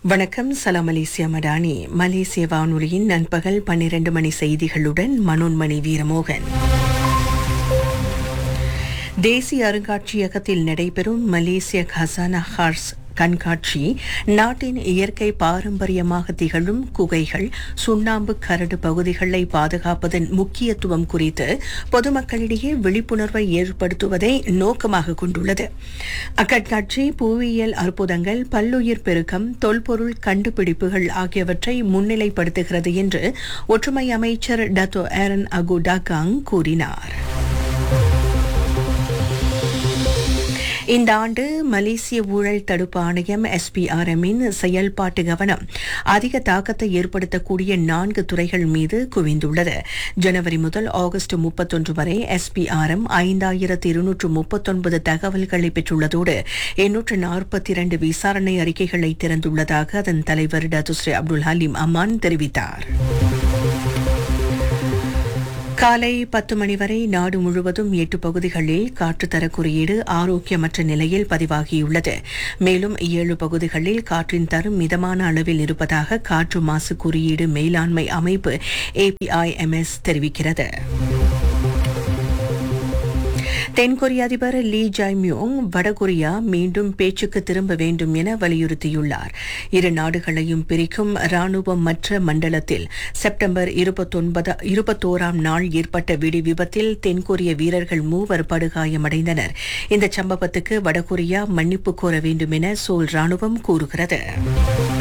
வணக்கம் சலாம் மலேசியா மடானி மலேசிய வானொலியின் நண்பகல் பன்னிரண்டு மணி செய்திகளுடன் மனோன்மணி வீரமோகன் தேசிய அருங்காட்சியகத்தில் நடைபெறும் மலேசிய கசானா ஹார்ஸ் கண்காட்சி நாட்டின் இயற்கை பாரம்பரியமாக திகழும் குகைகள் சுண்ணாம்பு கரடு பகுதிகளை பாதுகாப்பதன் முக்கியத்துவம் குறித்து பொதுமக்களிடையே விழிப்புணர்வை ஏற்படுத்துவதை நோக்கமாக கொண்டுள்ளது அக்கண்காட்சி புவியியல் அற்புதங்கள் பல்லுயிர் பெருக்கம் தொல்பொருள் கண்டுபிடிப்புகள் ஆகியவற்றை முன்னிலைப்படுத்துகிறது என்று ஒற்றுமை அமைச்சர் டத்தோ ஏரன் அகு டாகாங் கூறினார் இந்த ஆண்டு மலேசிய ஊழல் தடுப்பு ஆணையம் எஸ்பிஆர்எம்மின் செயல்பாட்டு கவனம் அதிக தாக்கத்தை ஏற்படுத்தக்கூடிய நான்கு துறைகள் மீது குவிந்துள்ளது ஜனவரி முதல் ஆகஸ்ட் முப்பத்தொன்று வரை எஸ்பிஆர்எம் ஐந்தாயிரத்து இருநூற்று முப்பத்தொன்பது தகவல்களை பெற்றுள்ளதோடு எண்ணூற்று நாற்பத்தி இரண்டு விசாரணை அறிக்கைகளை திறந்துள்ளதாக அதன் தலைவர் டத்துஸ்ரீ அப்துல் ஹலீம் அமான் தெரிவித்தார் காலை பத்து மணி வரை நாடு முழுவதும் எட்டு பகுதிகளில் காற்றுத்தர குறியீடு ஆரோக்கியமற்ற நிலையில் பதிவாகியுள்ளது மேலும் ஏழு பகுதிகளில் காற்றின் தரம் மிதமான அளவில் இருப்பதாக காற்று மாசு குறியீடு மேலாண்மை அமைப்பு ஏபிஐஎம்எஸ் தெரிவிக்கிறது தென்கொரிய அதிபர் லீ ஜாய்மியோங் வடகொரியா மீண்டும் பேச்சுக்கு திரும்ப வேண்டும் என வலியுறுத்தியுள்ளார் இரு நாடுகளையும் பிரிக்கும் ராணுவம் மற்ற மண்டலத்தில் செப்டம்பர் இருபத்தோராம் நாள் ஏற்பட்ட வெடி விபத்தில் தென்கொரிய வீரர்கள் மூவர் படுகாயமடைந்தனர் இந்த சம்பவத்துக்கு வடகொரியா மன்னிப்பு கோர வேண்டும் என சோல் ராணுவம் கூறுகிறது